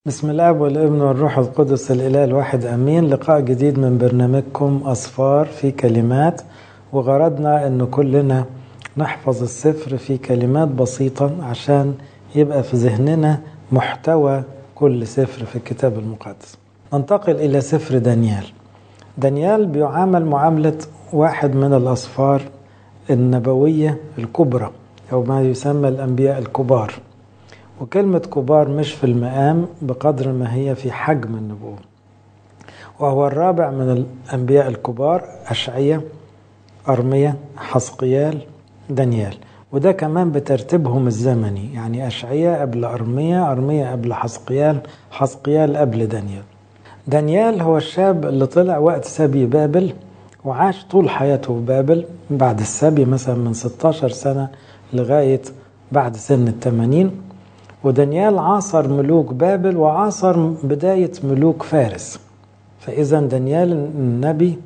بسم الله والابن والروح القدس الإله الواحد أمين لقاء جديد من برنامجكم أصفار في كلمات وغرضنا أن كلنا نحفظ السفر في كلمات بسيطة عشان يبقى في ذهننا محتوى كل سفر في الكتاب المقدس ننتقل إلى سفر دانيال دانيال بيعامل معاملة واحد من الأصفار النبوية الكبرى أو ما يسمى الأنبياء الكبار وكلمة كبار مش في المقام بقدر ما هي في حجم النبوة وهو الرابع من الأنبياء الكبار أشعية أرمية حسقيال دانيال وده كمان بترتيبهم الزمني يعني أشعية قبل أرمية أرمية قبل حسقيال حسقيال قبل دانيال دانيال هو الشاب اللي طلع وقت سبي بابل وعاش طول حياته في بابل بعد السبي مثلا من 16 سنة لغاية بعد سن الثمانين ودانيال عاصر ملوك بابل وعاصر بداية ملوك فارس فإذا دانيال النبي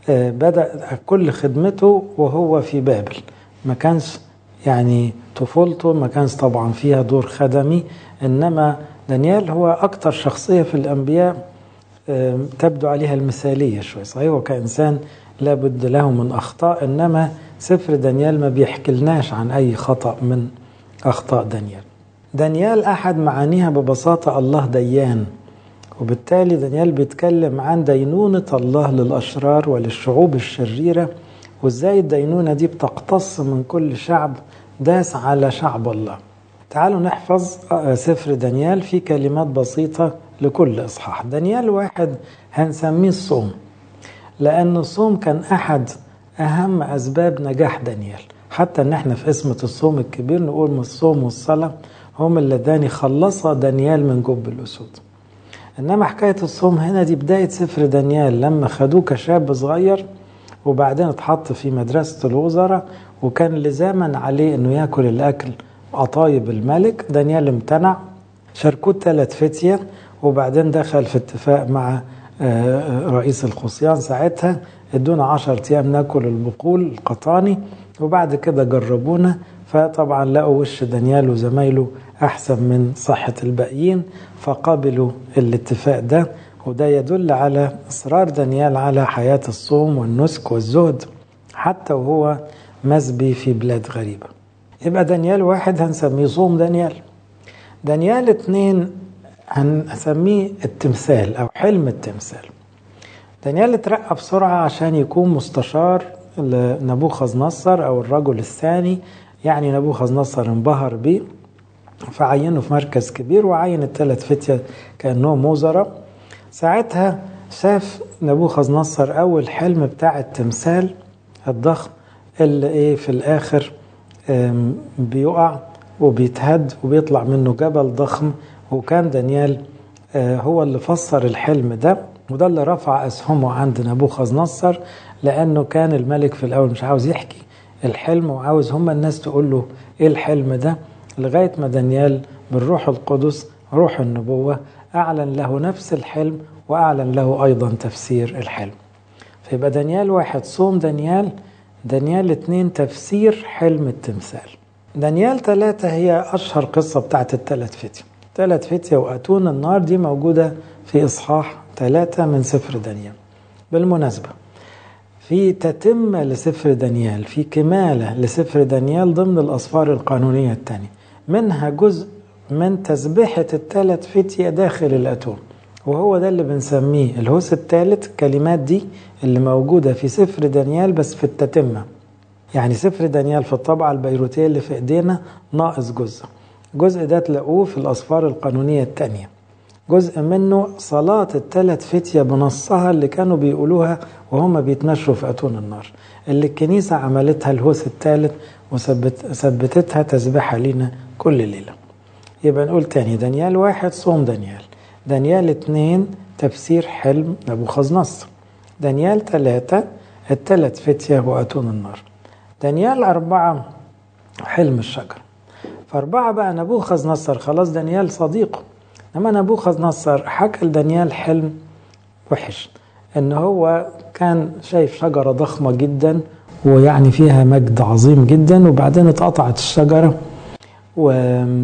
بدأ كل خدمته وهو في بابل ما كانش يعني طفولته ما كانش طبعا فيها دور خدمي إنما دانيال هو أكثر شخصية في الأنبياء تبدو عليها المثالية شوي صحيح وكإنسان لابد له من أخطاء إنما سفر دانيال ما بيحكي لناش عن أي خطأ من أخطاء دانيال دانيال أحد معانيها ببساطة الله ديان وبالتالي دانيال بيتكلم عن دينونة الله للأشرار وللشعوب الشريرة وإزاي الدينونة دي بتقتص من كل شعب داس على شعب الله تعالوا نحفظ سفر دانيال في كلمات بسيطة لكل إصحاح دانيال واحد هنسميه الصوم لأن الصوم كان أحد أهم أسباب نجاح دانيال حتى ان احنا في اسمة الصوم الكبير نقول من الصوم والصلاة هم اللذان خلصا دانيال من جب الأسود إنما حكاية الصوم هنا دي بداية سفر دانيال لما خدوه كشاب صغير وبعدين اتحط في مدرسة الوزراء وكان لزاما عليه انه ياكل الاكل قطايب الملك دانيال امتنع شاركوه ثلاث فتية وبعدين دخل في اتفاق مع رئيس الخصيان ساعتها ادونا عشر ايام ناكل البقول القطاني وبعد كده جربونا فطبعا لقوا وش دانيال وزمايله احسن من صحة الباقيين فقبلوا الاتفاق ده وده يدل على اصرار دانيال على حياة الصوم والنسك والزهد حتى وهو مسبي في بلاد غريبة يبقى دانيال واحد هنسميه صوم دانيال دانيال اتنين هنسميه التمثال او حلم التمثال دانيال اترقى بسرعة عشان يكون مستشار لنبوخذ نصر او الرجل الثاني يعني نبوخذ نصر انبهر بيه فعينه في مركز كبير وعين الثلاث فتية كأنهم وزراء ساعتها شاف نبوخذ نصر أول حلم بتاع التمثال الضخم اللي إيه في الآخر بيقع وبيتهد وبيطلع منه جبل ضخم وكان دانيال هو اللي فسر الحلم ده وده اللي رفع أسهمه عند نبوخذ نصر لأنه كان الملك في الأول مش عاوز يحكي الحلم وعاوز هم الناس تقول له إيه الحلم ده لغاية ما دانيال بالروح القدس روح النبوة أعلن له نفس الحلم وأعلن له أيضا تفسير الحلم فيبقى دانيال واحد صوم دانيال دانيال اتنين تفسير حلم التمثال دانيال ثلاثة هي أشهر قصة بتاعت الثلاث فتية ثلاث فتية وأتون النار دي موجودة في إصحاح ثلاثة من سفر دانيال بالمناسبة في تتمة لسفر دانيال في كمالة لسفر دانيال ضمن الأصفار القانونية الثانية منها جزء من تسبيحة الثلاث فتية داخل الأتون وهو ده اللي بنسميه الهوس الثالث الكلمات دي اللي موجودة في سفر دانيال بس في التتمة يعني سفر دانيال في الطبعة البيروتية اللي في ايدينا ناقص جزء جزء ده تلاقوه في الأصفار القانونية الثانية جزء منه صلاة الثلاث فتية بنصها اللي كانوا بيقولوها وهم بيتمشوا في أتون النار اللي الكنيسة عملتها الهوس الثالث وثبتتها تسبيحة لينا كل ليلة يبقى نقول تاني دانيال واحد صوم دانيال دانيال اتنين تفسير حلم نبوخذ نصر دانيال ثلاثة الثلاث فتية وأتون النار دانيال أربعة حلم الشجر فأربعة بقى نبوخذ نصر خلاص دانيال صديقه لما نبوخذ نصر حكى لدانيال حلم وحش ان هو كان شايف شجرة ضخمة جدا ويعني فيها مجد عظيم جدا وبعدين اتقطعت الشجرة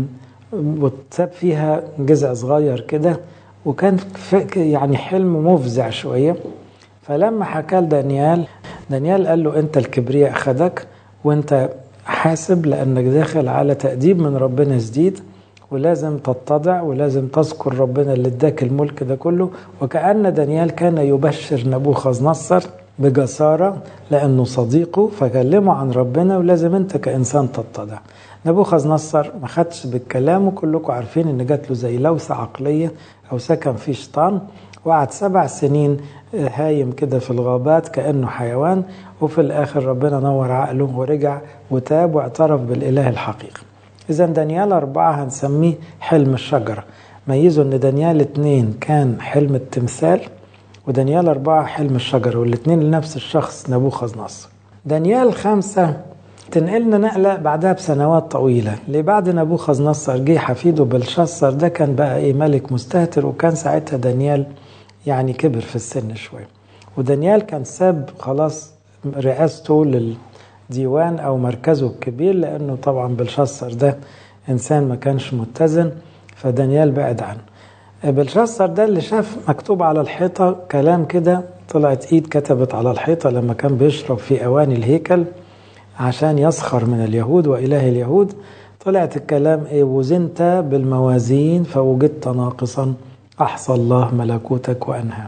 واتساب فيها جزء صغير كده وكان يعني حلم مفزع شوية فلما حكى لدانيال دانيال قال له انت الكبرياء خدك وانت حاسب لانك داخل على تأديب من ربنا جديد ولازم تتضع ولازم تذكر ربنا اللي اداك الملك ده كله وكأن دانيال كان يبشر نبوخذ نصر بجسارة لأنه صديقه فكلمه عن ربنا ولازم أنت كإنسان تتضع نبوخذ نصر ما خدش بالكلام وكلكم عارفين إن جات له زي لوسة عقلية أو سكن فيه شيطان وقعد سبع سنين هايم كده في الغابات كأنه حيوان وفي الآخر ربنا نور عقله ورجع وتاب واعترف بالإله الحقيقي إذا دانيال أربعة هنسميه حلم الشجرة ميزوا إن دانيال اتنين كان حلم التمثال ودانيال أربعة حلم الشجرة والاتنين لنفس الشخص نبوخذ نصر دانيال خمسة تنقلنا نقلة بعدها بسنوات طويلة اللي بعد نبوخذ نصر جه حفيده بلشصر ده كان بقى إيه ملك مستهتر وكان ساعتها دانيال يعني كبر في السن شوية ودانيال كان ساب خلاص رئاسته للديوان أو مركزه الكبير لأنه طبعا بلشصر ده إنسان ما كانش متزن فدانيال بعد عنه بلشصر ده اللي شاف مكتوب على الحيطة كلام كده طلعت ايد كتبت على الحيطة لما كان بيشرب في اواني الهيكل عشان يسخر من اليهود واله اليهود طلعت الكلام ايه وزنت بالموازين فوجدت ناقصا احصى الله ملكوتك وانهى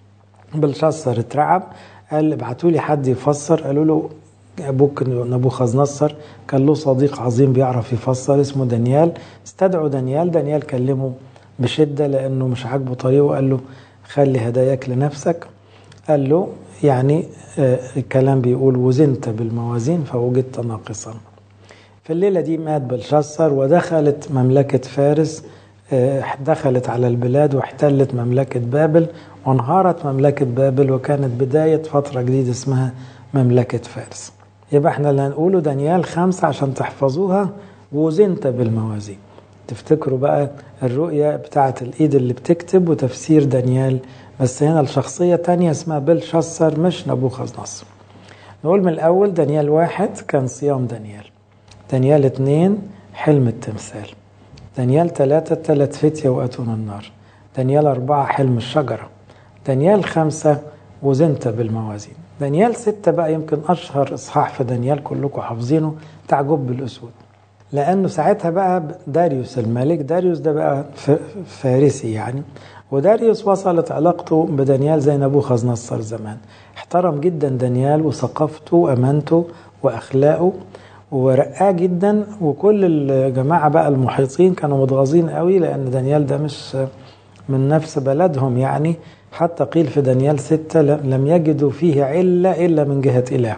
بلشصر اترعب قال ابعتوا لي حد يفسر قالوا له ابوك نبوخذ نصر كان له صديق عظيم بيعرف يفسر اسمه دانيال استدعوا دانيال دانيال كلمه بشدة لأنه مش عاجبه طريقه قال له خلي هداياك لنفسك قال له يعني آه الكلام بيقول وزنت بالموازين فوجدت ناقصا في الليلة دي مات بلشصر ودخلت مملكة فارس آه دخلت على البلاد واحتلت مملكة بابل وانهارت مملكة بابل وكانت بداية فترة جديدة اسمها مملكة فارس يبقى احنا اللي هنقوله دانيال خمسة عشان تحفظوها وزنت بالموازين تفتكروا بقى الرؤية بتاعت الإيد اللي بتكتب وتفسير دانيال بس هنا الشخصية تانية اسمها بلشصر مش نبوخذ نصر نقول من الأول دانيال واحد كان صيام دانيال دانيال اتنين حلم التمثال دانيال ثلاثة ثلاث فتية وأتون النار دانيال أربعة حلم الشجرة دانيال خمسة وزنت بالموازين دانيال ستة بقى يمكن أشهر إصحاح في دانيال كلكم حافظينه بتاع جب الأسود لانه ساعتها بقى داريوس الملك داريوس ده بقى فارسي يعني وداريوس وصلت علاقته بدانيال زي نبوخذ نصر زمان احترم جدا دانيال وثقافته وامانته واخلاقه ورقاه جدا وكل الجماعه بقى المحيطين كانوا متغاظين قوي لان دانيال ده مش من نفس بلدهم يعني حتى قيل في دانيال ستة لم يجدوا فيه علة إلا من جهة إله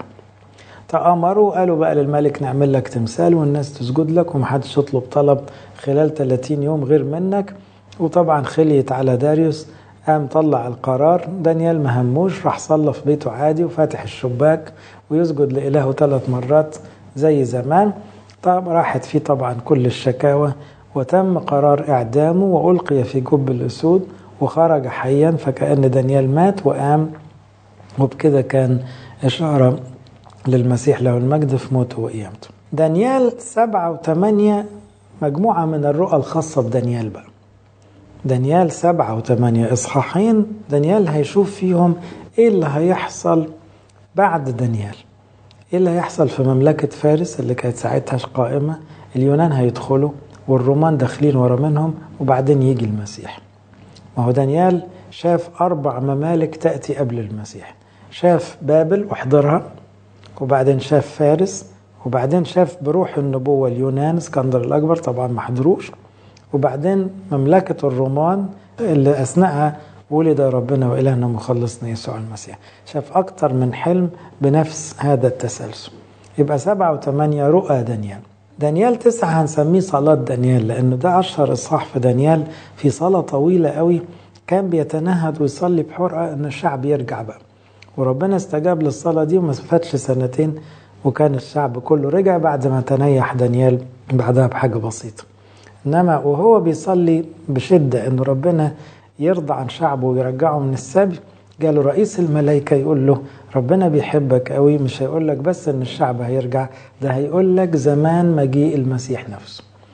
تآمروا قالوا بقى للملك نعمل لك تمثال والناس تسجد لك ومحدش يطلب طلب خلال 30 يوم غير منك وطبعا خليت على داريوس قام طلع القرار دانيال ما هموش راح صلى في بيته عادي وفاتح الشباك ويسجد لإلهه ثلاث مرات زي زمان طب راحت فيه طبعا كل الشكاوى وتم قرار إعدامه وألقي في جب الأسود وخرج حيا فكأن دانيال مات وقام وبكده كان إشارة للمسيح له المجد في موته وقيامته دانيال سبعة وثمانية مجموعة من الرؤى الخاصة بدانيال بقى دانيال سبعة وثمانية إصحاحين دانيال هيشوف فيهم إيه اللي هيحصل بعد دانيال إيه اللي هيحصل في مملكة فارس اللي كانت ساعتها قائمة اليونان هيدخلوا والرومان داخلين ورا منهم وبعدين يجي المسيح ما هو دانيال شاف أربع ممالك تأتي قبل المسيح شاف بابل وحضرها وبعدين شاف فارس وبعدين شاف بروح النبوة اليونان اسكندر الأكبر طبعا ما حضروش وبعدين مملكة الرومان اللي أثناءها ولد ربنا وإلهنا مخلصنا يسوع المسيح شاف أكتر من حلم بنفس هذا التسلسل يبقى سبعة وثمانية رؤى دانيال دانيال تسعة هنسميه صلاة دانيال لأنه ده أشهر إصحاح في دانيال في صلاة طويلة قوي كان بيتنهد ويصلي بحرقة أن الشعب يرجع بقى وربنا استجاب للصلاة دي وما فاتش سنتين وكان الشعب كله رجع بعد ما تنيح دانيال بعدها بحاجة بسيطة إنما وهو بيصلي بشدة إن ربنا يرضى عن شعبه ويرجعه من السبي جاله رئيس الملائكة يقول له ربنا بيحبك قوي مش هيقول لك بس إن الشعب هيرجع ده هيقول لك زمان مجيء المسيح نفسه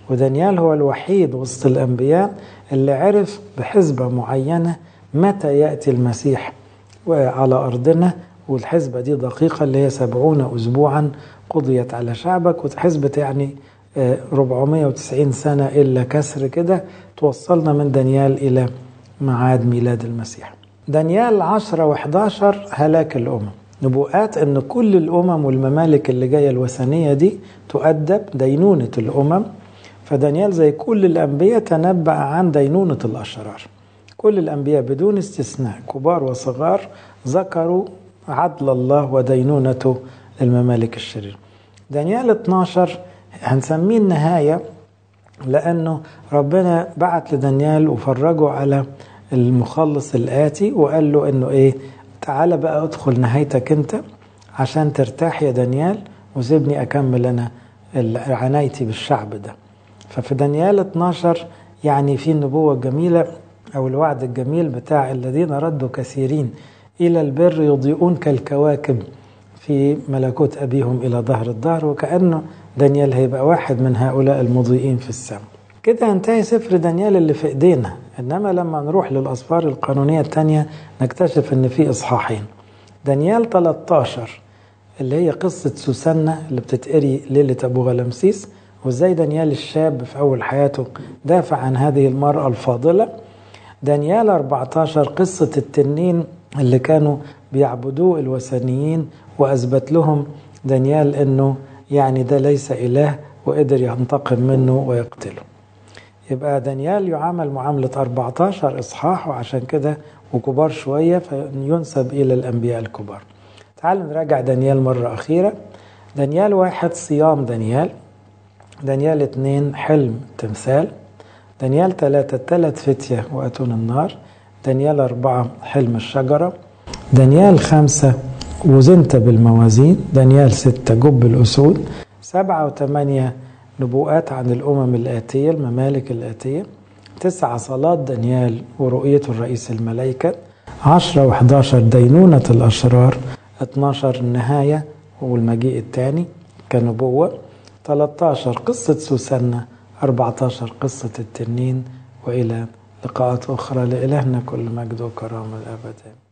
ودانيال هو الوحيد وسط الأنبياء اللي عرف بحسبة معينة متى يأتي المسيح على أرضنا والحسبة دي دقيقة اللي هي سبعون أسبوعا قضيت على شعبك وحسبة يعني 490 سنة إلا كسر كده توصلنا من دانيال إلى معاد ميلاد المسيح دانيال 10 و11 هلاك الأمم نبوءات أن كل الأمم والممالك اللي جاية الوثنية دي تؤدب دينونة الأمم فدانيال زي كل الأنبياء تنبأ عن دينونة الأشرار كل الأنبياء بدون استثناء كبار وصغار ذكروا عدل الله ودينونته للممالك الشريرة دانيال 12 هنسميه النهاية لأنه ربنا بعت لدانيال وفرجه على المخلص الآتي وقال له إنه إيه تعالى بقى ادخل نهايتك أنت عشان ترتاح يا دانيال وسيبني أكمل أنا عنايتي بالشعب ده ففي دانيال 12 يعني في النبوة الجميلة أو الوعد الجميل بتاع الذين ردوا كثيرين إلى البر يضيئون كالكواكب في ملكوت أبيهم إلى ظهر الظهر وكأنه دانيال هيبقى واحد من هؤلاء المضيئين في السماء كده ينتهي سفر دانيال اللي في ايدينا انما لما نروح للاسفار القانونيه الثانيه نكتشف ان في اصحاحين دانيال 13 اللي هي قصه سوسنة اللي بتتقري ليله ابو غلمسيس وازاي دانيال الشاب في اول حياته دافع عن هذه المراه الفاضله دانيال 14 قصه التنين اللي كانوا بيعبدوه الوثنيين واثبت لهم دانيال انه يعني ده ليس اله وقدر ينتقم منه ويقتله يبقى دانيال يعامل معاملة 14 إصحاح وعشان كده وكبار شوية فينسب إلى الأنبياء الكبار تعالوا نراجع دانيال مرة أخيرة دانيال واحد صيام دانيال دانيال اثنين حلم تمثال دانيال ثلاثة ثلاث فتية وأتون النار دانيال أربعة حلم الشجرة دانيال خمسة وزنت بالموازين دانيال ستة جب الأسود سبعة وثمانية نبوءات عن الأمم الآتية الممالك الآتية تسعة صلاة دانيال ورؤية الرئيس الملائكة عشرة وحداشر دينونة الأشرار 12 النهاية والمجيء الثاني كنبوة 13 قصة سوسنة 14 قصة التنين وإلى لقاءات أخرى لإلهنا كل مجد وكرامة الأبد